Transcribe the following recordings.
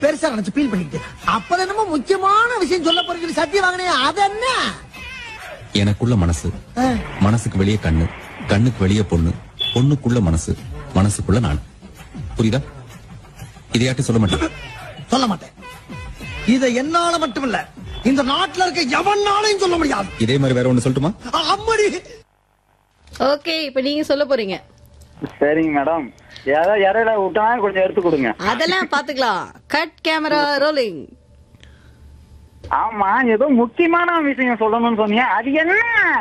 பெருசா நினைச்சு ஃபீல் பண்ணிக்கிட்டு அப்ப என்னமோ முக்கியமான விஷயம் சொல்ல போறீங்க சத்தியம் வாங்கினே அது என்ன எனக்குள்ள மனசு மனசுக்கு வெளியே கண்ணு கண்ணுக்கு வெளியே பொண்ணு பொண்ணுக்குள்ள மனசு மனசுக்குள்ள நான் புரியுதா இதையாட்டி சொல்ல மாட்டேன் சொல்ல மாட்டேன் இத என்னால மட்டும் இல்ல இந்த நாட்டுல இருக்க எவனாலையும் சொல்ல முடியாது இதே மாதிரி வேற ஒண்ணு சொல்லட்டுமா அம்மடி ஓகே இப்ப நீங்க சொல்ல போறீங்க சரிங்க மேடம் ஏதோ இறையில விட்டா கொஞ்சம் எடுத்து கொடுங்க அதெல்லாம் பாத்துக்கலாம் கட் கேமரா ரோலிங் ஆமா ஏதோ முக்கியமான விஷயம் சொல்லணும்னு சொன்னீங்க அது என்ன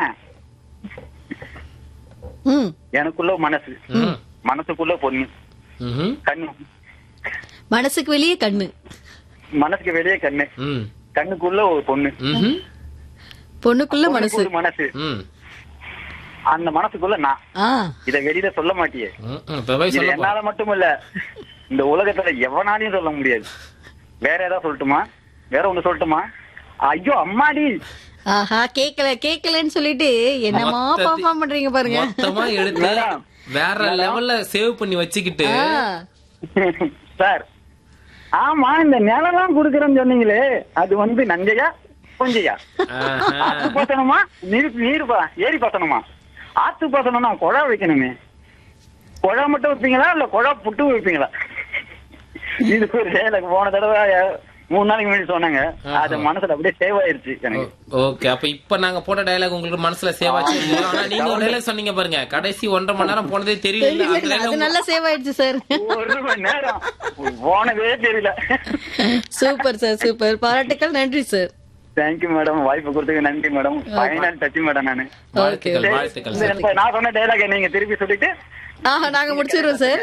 ம் எனக்குள்ள மனசு மனசுக்குள்ள பொண்ணு ம்ஹும். கண்ணு மனசுக்கு வெளியே கண்ணு மனசுக்கு வெளியே கண்ணு ம். கண்ணுக்குள்ள ஒரு பொண்ணு ம்ஹும். பொண்ணுக்குள்ள மனசு பொண்ணுக்குள்ள மனசு ம். அந்த மனசுக்குள்ள நான் ஆ இத வெளியில சொல்ல மாட்டியே ம், ம். இப்ப போய் இது சொல்ல என்னால மட்டும் இல்ல இந்த உலகத்துல எவனாலையும் சொல்ல முடியாது வேற ஏதாவது சொல்லட்டுமா வேற ஒண்ணு சொல்லட்டுமா ஐயோ அம்மாடி ஆஹா கேக்கல கேக்கலன்னு சொல்லிட்டு என்னமா மொத்தத்தி- பர்ஃபார்ம் பண்றீங்க பாருங்க மொத்தமா எடுத்து மேடம். வேற லெவல்ல சேவ் பண்ணி வச்சுக்கிட்டு ஆ, சார் ஆமா இந்த நிலம்லாம் குடுக்கறேன்னு சொன்னீங்களே அது வந்து நஞ்சையா கொஞ்சையா ஆஹா. ஆத்து பாசனமா நீர் நீர் பா- ஏரி பாசனமா ஆத்து பாசனம்னா குழா வைக்கணுமே குழா மட்டும் வைப்பீங்களா இல்ல குழா புட்டு வைப்பீங்களா இது ஒரு எனக்கு போன தடவை மூணு நாளைக்கு முன்னாடி சொன்னாங்க அது மனசுல அப்படியே சேவ் ஆயிருச்சு எனக்கு ஓகே அப்ப இப்ப நாங்க போட்ட டயலாக் உங்களுக்கு மனசுல சேவ் ஆச்சு ஆனா நீங்க ஒரு dialogue சொன்னீங்க பாருங்க கடைசி ஒன்றரை மணி நேரம் போனதே தெரியல அந்த தெரியல, அது dialogue நல்லா சேவ் ஆயிடுச்சு சார் ஒரு மணி நேரம் போனதே தெரியல சூப்பர் சார் சூப்பர் பாராட்டுக்கள் நன்றி சார் தேங்க்யூ மேடம் வாய்ப்பு கொடுத்ததுக்கு நன்றி மேடம் ஃபைனல் டச் மேடம் நானு வாழ்த்துக்கள் சரி, வாழ்த்துக்கள் இந்த- இப்ப நான் சொன்ன டைலாக் நீங்க திருப்பி சொல்லிட்டு ஆஹா நாங்க முடிச்சிடுறோம் sir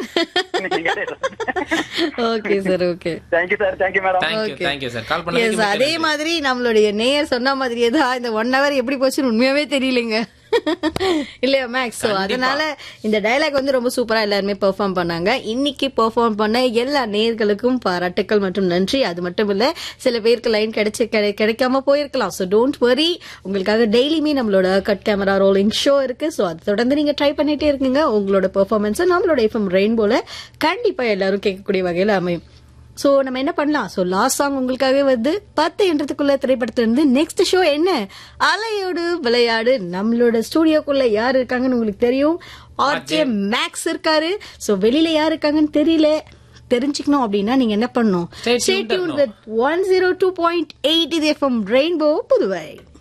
okay sir okay thank you sir thank you madam thank you Okay. Thank you sir calls பண்ணதுக்கு அதே மாதிரி நம்மளுடைய நேயர் சொன்ன மாதிரியே தான் இந்த ஒன் ஹவர் எப்படி போச்சுன்னு உண்மையாவே தெரியலங்க இல்லையா மேக்ஸ் ஸோ அதனால இந்த டயலாக் வந்து ரொம்ப சூப்பரா எல்லாருமே பெர்ஃபார்ம் பண்ணாங்க இன்னைக்கு பெர்ஃபார்ம் பண்ண எல்லா நேயர்களுக்கும் பாராட்டுக்கள் மற்றும் நன்றி அது மட்டும் இல்ல சில பேருக்கு லைன் கிடைச்சு கிடை- கிடைக்காம போயிருக்கலாம் ஸோ டோன்ட் வரி உங்களுக்காக டெய்லியுமே நம்மளோட கட் கேமரா ரோலிங் ஷோ இருக்கு ஸோ அது தொடர்ந்து நீங்க ட்ரை பண்ணிட்டே இருக்குங்க உங்களோட பெர்ஃபார்மன்ஸ் நம்மளோட எஃப்எம் ரெயின்போல கண்டிப்பா எல்லாரும் கேட்கக்கூடிய வகையில அமையும் சோ நம்ம என்ன பண்ணலாம் சோ லாஸ்ட் சாங் உங்களுக்காகவே வந்து பத்து என்றதுக்குள்ள திரைப்படத்துல இருந்து நெக்ஸ்ட் ஷோ என்ன அலையோடு விளையாடு நம்மளோட ஸ்டூடியோக்குள்ள யார் இருக்காங்கன்னு உங்களுக்கு தெரியும் ஆர்ஜே மேக்ஸ் இருக்காரு சோ வெளியில யார் இருக்காங்கன்னு தெரியல தெரிஞ்சுக்கணும் அப்படின்னா நீங்க என்ன பண்ணணும் Stay tuned with one zero two point eight இது எஃப்எம் ரெயின்போ புதுவை